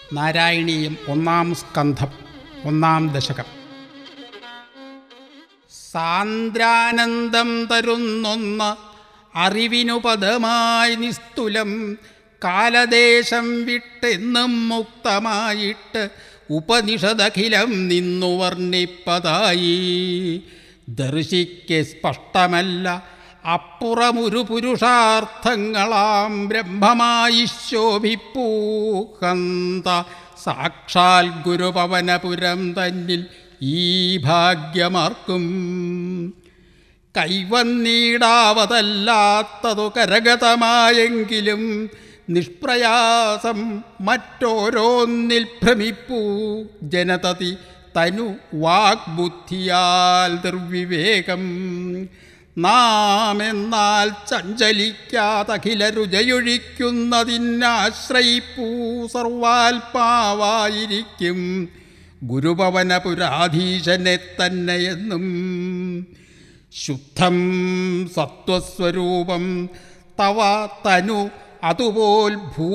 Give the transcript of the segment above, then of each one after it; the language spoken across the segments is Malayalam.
നാരായണീയം ഒന്നാം സ്കന്ധം ഒന്നാം ദശകം സാന്ദ്രാനന്ദം തരുന്നൊന്ന് അറിവിനു പദമായി നിസ്തുലം കാലദേശം വിട്ടെന്നും മുക്തമായിട്ട് ഉപനിഷദഖിലം നിന്നു വർണ്ണിപ്പതായി ദർശിക്ക് സ്പഷ്ടമല്ല അപ്പുറമൊരു പുരുഷാർത്ഥങ്ങളാം ബ്രഹ്മമായി ശോഭിപ്പൂ ഹന്ത സാക്ഷാൽ ഗുരുപവനപുരം തന്നിൽ ഈ ഭാഗ്യമാർക്കും കൈവന്നീടാവതല്ലാത്തതു കരഗതമായെങ്കിലും നിഷ്പ്രയാസം മറ്റോരോന്നിൽ ഭ്രമിപ്പൂ ജനതതി തനു വാഗ്ബുദ്ധിയാൽ നിർവിവേകം നാം എന്നാൽ ചഞ്ചലിക്കാതഖിലരുജയൊഴിക്കുന്നതിനാശ്രയിപ്പൂ സർവാൽപാവായിരിക്കും ഗുരുഭവനപുരാധീശനെ തന്നെയെന്നും ശുദ്ധം സത്വസ്വരൂപം തവ തനു അതുപോൽ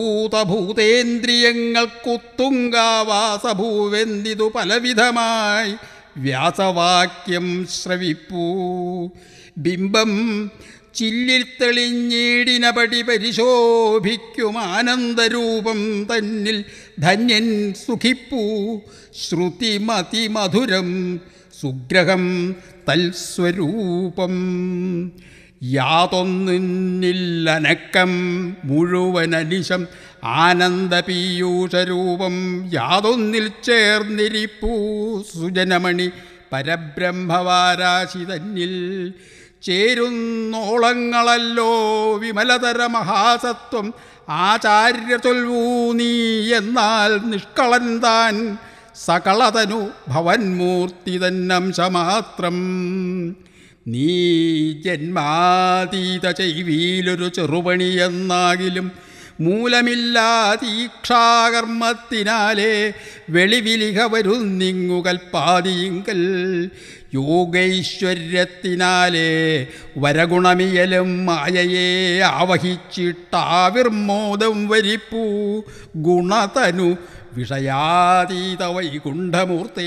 ഭൂതഭൂതേന്ദ്രിയങ്ങൾക്കുത്തുങ്കാവാസഭൂവെന്തിതു പലവിധമായി വ്യാസവാക്യം ശ്രവിപ്പൂ ബിംബം ചില്ലിൽ തെളിഞ്ഞീടിനപടി പരിശോഭിക്കും ആനന്ദരൂപം തന്നിൽ ധന്യൻ സുഖിപ്പൂ ശ്രുതിമതി മധുരം സുഗ്രഹം തൽസ്വരൂപം യാതൊന്നില്ലനക്കം മുഴുവനനിശം ആനന്ദപീയൂഷരൂപം യാതൊന്നിൽ ചേർന്നിരിപ്പൂ സുജനമണി പരബ്രഹ്മവാരാശി തന്നിൽ ചേരുന്നോളങ്ങളല്ലോ വിമലതര മഹാസത്വം ആചാര്യ തൊൽവൂ നീ എന്നാൽ നിഷ്കളൻ താൻ സകളതനു ഭവന്മൂർത്തി തന്നംശമാത്രം നീ ജന്മാതീത ചെയ്വീലൊരു ചെറുപണിയെന്നാകിലും മൂലമില്ലാതീക്ഷാകർമ്മത്തിനാലേ വെളിവിലിക വരുന്നിങ്ങു കൽപ്പാതിയിങ്കൽ യോഗൈശ്വര്യത്തിനാലേ വരഗുണമിയലും മായയെ ആവഹിച്ചിട്ടാവിർമോദം വരിപ്പൂ ഗുണതനു വിഷയാതീത വൈകുണ്ഠമൂർത്തേ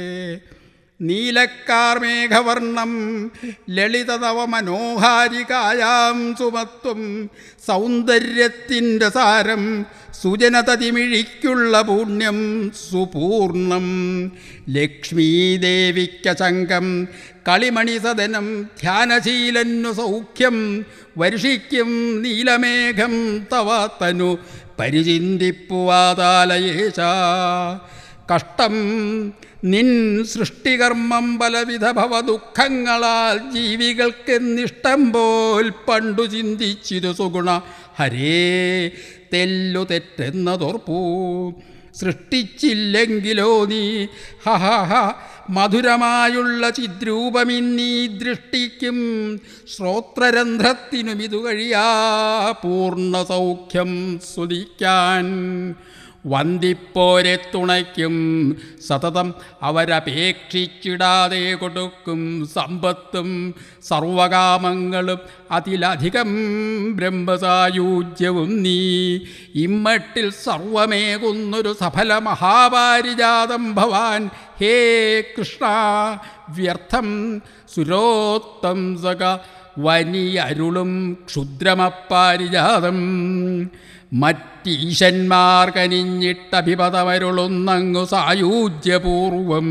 നീലക്കാർമേഘവർണം ലളിതതവ മനോഹാരികായാം സുമത്വം സൗന്ദര്യത്തിൻ്റെ സാരം സുജനതതിമിഴിക്കുള്ള പുണ്യം സുപൂർണം ലക്ഷ്മീദേവിക്ക ചങ്കം കളിമണി സദനം ധ്യാനശീലന്നു സൗഖ്യം വർഷിക്കും നീലമേഘം തവ തനു പരിചിന്തിപ്പുവാതാലയേശ കഷ്ടം നിൻ സൃഷ്ടികർമ്മം പലവിധ ഭവദുഃഖങ്ങളാൽ ജീവികൾക്കെന്നിഷ്ടം പോൽ പണ്ടു ചിന്തിച്ചിരു സുഗുണ ഹരേ തെല്ലു തെറ്റെന്നതോർപ്പൂ സൃഷ്ടിച്ചില്ലെങ്കിലോ നീ ഹഹ മധുരമായുള്ള ചിദ്രൂപമിന്നീ ദൃഷ്ടിക്കും ശ്രോത്രരന്ധ്രത്തിനും ഇതു കഴിയാ പൂർണ്ണ സൗഖ്യം സ്തുതിക്കാൻ വന്ദിപ്പോരെ തുണയ്ക്കും സതതം അവരപേക്ഷിച്ചിടാതെ കൊടുക്കും സമ്പത്തും സർവകാമങ്ങളും അതിലധികം ബ്രഹ്മസായൂജ്യവും നീ ഇമ്മട്ടിൽ സർവമേകുന്നൊരു സഫല മഹാപാരിജാതം ഭവാൻ ഹേ കൃഷ്ണ വ്യർത്ഥം സുരോത്തം സക വനിയരുളും ക്ഷുദ്രമപ്പാരിജാതം മറ്റീശന്മാർ കനിഞ്ഞിട്ടഭിപതമരുളുന്നങ്ങു സായൂജ്യപൂർവം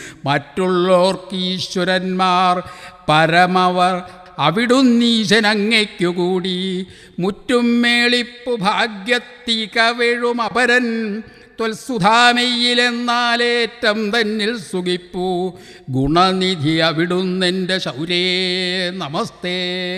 മറ്റുള്ളോർക്കീശ്വരന്മാർ പരമവർ അവിടുന്നീശനങ്ങയ്ക്കു കൂടി മുറ്റും മേളിപ്പു ഭാഗ്യത്തികവെഴും അപരൻ ത്വൽസുധാമെയ്യിലെന്നാലേറ്റം തന്നിൽ സുഖിപ്പൂ ഗുണനിധി അവിടുന്നെൻ്റെ ശൗരേ നമസ്തേ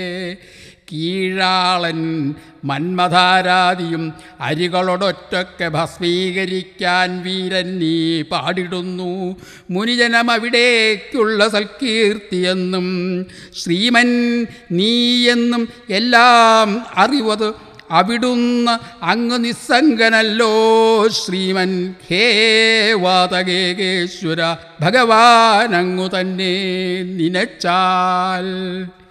കീഴാളൻ മന്മധാരാദിയും അരികളൊടൊറ്റൊക്കെ ഭസ്മീകരിക്കാൻ വീരൻ നീ പാടിടുന്നു മുനിജനമവിടേക്കുള്ള സൽകീർത്തിയെന്നും ശ്രീമൻ നീയെന്നും എല്ലാം അറിവത് അവിടുന്ന് അങ്ങ് നിസ്സംഗനല്ലോ ശ്രീമൻ ഹേ വാതകേകേശ്വര ഭഗവാൻ അങ്ങു തന്നെ നിനച്ചാൽ